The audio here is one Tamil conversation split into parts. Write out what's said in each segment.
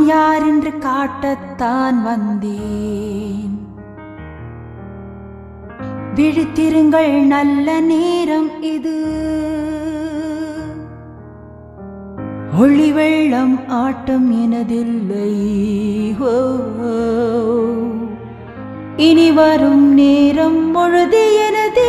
யார் என்று காட்டத்தான் வந்தேன் விழித்திருங்கள் நல்ல நேரம் இது ஒளி வெள்ளம் ஆட்டம் எனதில்லை ஓ, இனி வரும் நேரம் முழுது எனது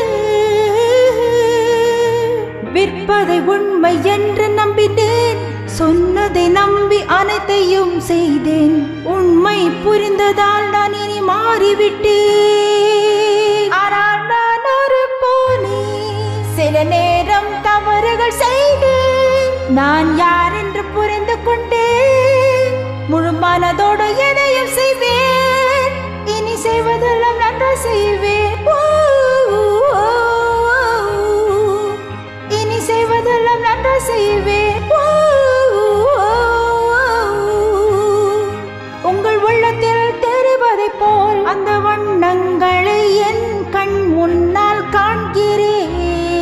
விற்பதை உண்மை என்று நம்பினேன் சொன்னதை நம்பி அனைத்தையும் செய்தேன் உண்மை புரிந்ததால் நான் இனி மாறிவிட்டேன் ஆனால் நான் ஒரு போனி சில நேரம் தவறுகள் செய்தேன் நான் யார் என்று புரிந்து கொண்டேன் முழு மனதோடு எதையும் செய்வேன் இனி செய்வதெல்லாம் நன்றா செய்வேன் ஓ, ஓ, ஓ. இனி செய்வதெல்லாம் நன்றா செய்வேன் ஓ, ஓ, ஓ. உங்கள் உள்ளத்தில் தெரிவதைப் போல் அந்த வண்ணங்களை என் கண் முன்னால் காண்கிறேன்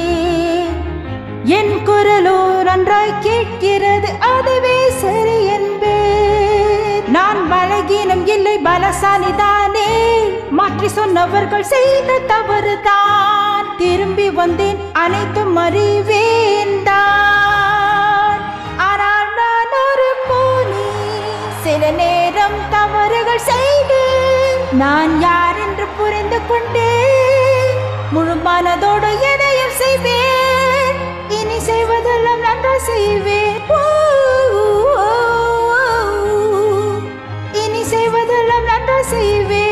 என் குரலோ நன்றாய் கேட்கிறது அதுவே சரி என்பேன் நான் பலகீனம் இல்லை பலசாலிதானே மாற்றி சொன்னவர்கள் செய்த தவறுதான் திரும்பி வந்தேன் அனைத்தும் அறிவேன் தான் ஆனால் நான் ஒரு போனி சில நேரம் தவறுகள் செய்தேன் நான் யார் என்று புரிந்து கொண்டேன் முழு மனதோடு எதையும் செய்வேன் இனி செய்வதெல்லாம் நன்றா செய்வேன் ஓ, ஓ, ஓ. இனி செய்வதெல்லாம் நன்றா செய்வேன்